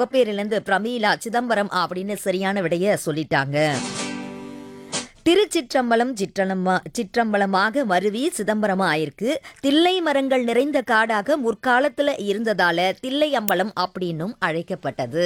முகப்பேரிலிருந்து பிரமீளா சிதம்பரம் அப்படின்னு சரியான விடைய சொல்லிட்டாங்க திருச்சிற்றம்பலம் சிற்றம்பலமா சிற்றம்பலமாக மருவி சிதம்பரமா ஆயிருக்கு தில்லை மரங்கள் நிறைந்த காடாக முற்காலத்துல இருந்ததால தில்லை அம்பலம் அப்படின்னும் அழைக்கப்பட்டது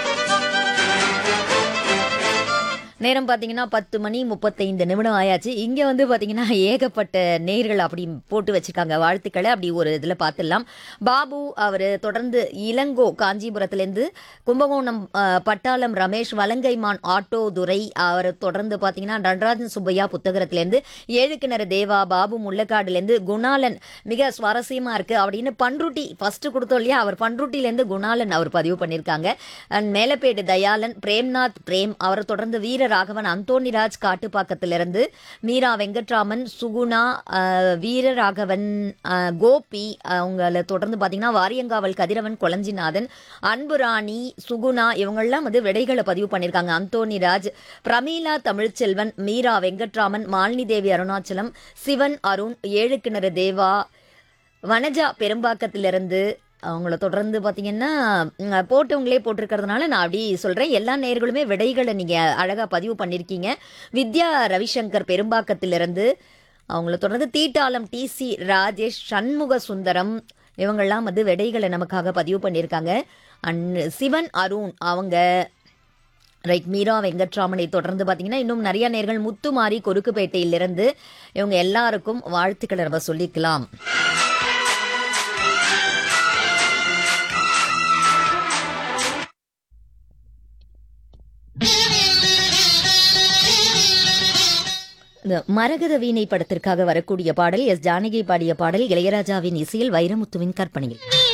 நேரம் பார்த்தீங்கன்னா பத்து மணி முப்பத்தைந்து நிமிடம் ஆயாச்சு இங்கே வந்து பார்த்தீங்கன்னா ஏகப்பட்ட நேர்கள் அப்படி போட்டு வச்சிருக்காங்க வாழ்த்துக்களை அப்படி ஒரு இதில் பார்த்துடலாம் பாபு அவர் தொடர்ந்து இளங்கோ காஞ்சிபுரத்துலேருந்து கும்பகோணம் அஹ், பட்டாளம் ரமேஷ் வலங்கைமான் ஆட்டோ துரை அவர் தொடர்ந்து பார்த்தீங்கன்னா நடராஜன் சுப்பையா புத்தகத்திலேருந்து ஏழு கிணறு தேவா பாபு முள்ளக்காடுலேருந்து குணாலன் மிக சுவாரஸ்யமாக இருக்குது அப்படின்னு பன்ருட்டி ஃபஸ்ட்டு கொடுத்தோம் இல்லையா அவர் பன்ருட்டிலேருந்து குணாலன் அவர் பதிவு பண்ணியிருக்காங்க அண்ட் மேலப்பேடு தயாளன் பிரேம்நாத் பிரேம் அவரை தொடர்ந்து வீரராகவன் அந்தோணிராஜ் காட்டுப்பாக்கத்திலிருந்து மீரா வெங்கட்ராமன் சுகுணா அஹ், வீரராகவன் அஹ், கோபி அவங்கள தொடர்ந்து பார்த்தீங்கன்னா வாரியங்காவல் கதிரவன் கொளஞ்சிநாதன் அன்புராணி சுகுணா இவங்கெல்லாம் வந்து விடைகளை பதிவு பண்ணியிருக்காங்க அந்தோணிராஜ் பிரமீளா தமிழ்ச்செல்வன் மீரா வெங்கட்ராமன் மாலினி தேவி அருணாச்சலம் சிவன் அருண் ஏழு கிணறு தேவா வனஜா பெரும்பாக்கத்திலிருந்து அவங்கள தொடர்ந்து பார்த்தீங்கன்னா ம், போட்டவங்களே போட்டிருக்கிறதுனால நான் அப்படி சொல்கிறேன் எல்லா நேர்களுமே விடைகளை நீங்கள் அழகாக பதிவு பண்ணியிருக்கீங்க வித்யா ரவிசங்கர் பெரும்பாக்கத்திலிருந்து அவங்கள தொடர்ந்து தீட்டாளம் டிசி ராஜேஷ் சண்முக சுந்தரம் இவங்கெல்லாம் வந்து விடைகளை நமக்காக பதிவு பண்ணியிருக்காங்க அண்ட் சிவன் அருண் அவங்க ரைட் மீரா வெங்கட்ராமனை தொடர்ந்து பார்த்தீங்கன்னா இன்னும் நிறைய நேர்கள் முத்துமாரி கொருக்குப்பேட்டையிலிருந்து இவங்க எல்லாருக்கும் வாழ்த்துக்களை நம்ம சொல்லிக்கலாம் இந்த மரகத வீணை படத்திற்காக வரக்கூடிய பாடல் எஸ் ஜானகி பாடிய பாடல் இளையராஜாவின் இசையில் வைரமுத்துவின் கற்பனையில்